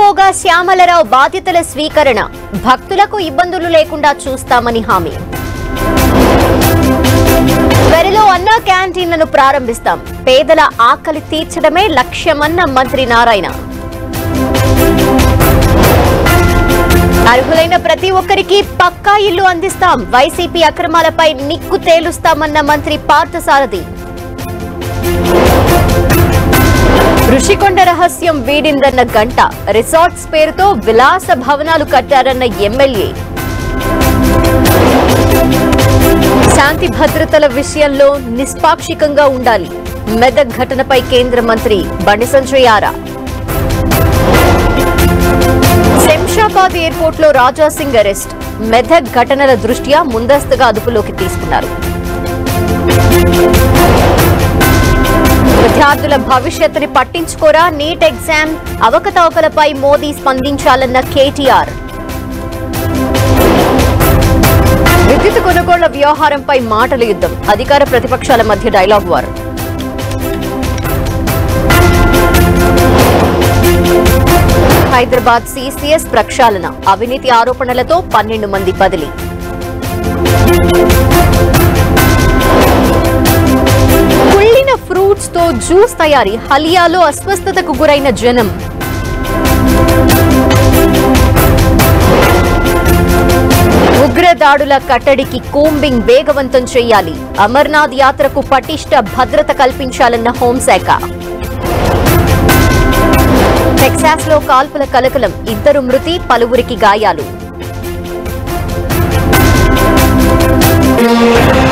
ఈవోగా శ్యామలరావు బాధ్యతల స్వీకరణ భక్తులకు ఇబ్బందులు లేకుండా చూస్తామని హామీ త్వరలో అన్నా క్యాంటీన్లను ప్రారంభిస్తాం పేదల ఆకలి తీర్చడమే లక్ష్యమన్న మంత్రి నారాయణ అర్హులైన ప్రతి ఒక్కరికి పక్కా ఇల్లు అందిస్తాం వైసీపీ అక్రమాలపై నిక్కు తేలుస్తామన్న మంత్రి పార్థసారథి ఋషికొండ రహస్యం వీడిందన్న గంట రిసార్ట్స్ పేరుతో విలాస భవనాలు కట్టారన్న ఎమ్మెల్యే శాంతి భద్రతల విషయంలో నిష్పాక్షికంగా ఉండాలి మెదక్ ఘటనపై కేంద్ర మంత్రి బండి సంజయ్ ఆరా శంషాబాద్ ఎయిర్పోర్ట్ లో రాజా సింగ్ అరెస్ట్ మెదక్ ఘటనల దృష్ట్యా ముందస్తుగా అదుపులోకి తీసుకున్నారు విద్యార్థుల భవిష్యత్తుని పట్టించుకోరా నీట్ ఎగ్జామ్ అవకతవకలపై మోదీ స్పందించాలన్న కేటీఆర్ విద్యుత్ కొనుగోళ్ల వ్యవహారంపై మాటల యుద్ధం అధికార ప్రతిపక్షాల మధ్య డైలాగ్ వార్ హైదరాబాద్ సిసిఎస్ ప్రక్షాళన అవినీతి ఆరోపణలతో పన్నెండు మంది బదిలీ కుళ్ళిన ఫ్రూట్స్ తో జ్యూస్ తయారీ హలియాలో అస్వస్థతకు గురైన జనం ఉగ్రదాడుల కట్టడికి కూంబింగ్ వేగవంతం చేయాలి అమర్నాథ్ యాత్రకు పటిష్ట భద్రత కల్పించాలన్న హోంశాఖ టెక్సాస్ లో కాల్పుల కలకలం ఇద్దరు మృతి పలువురికి గాయాలు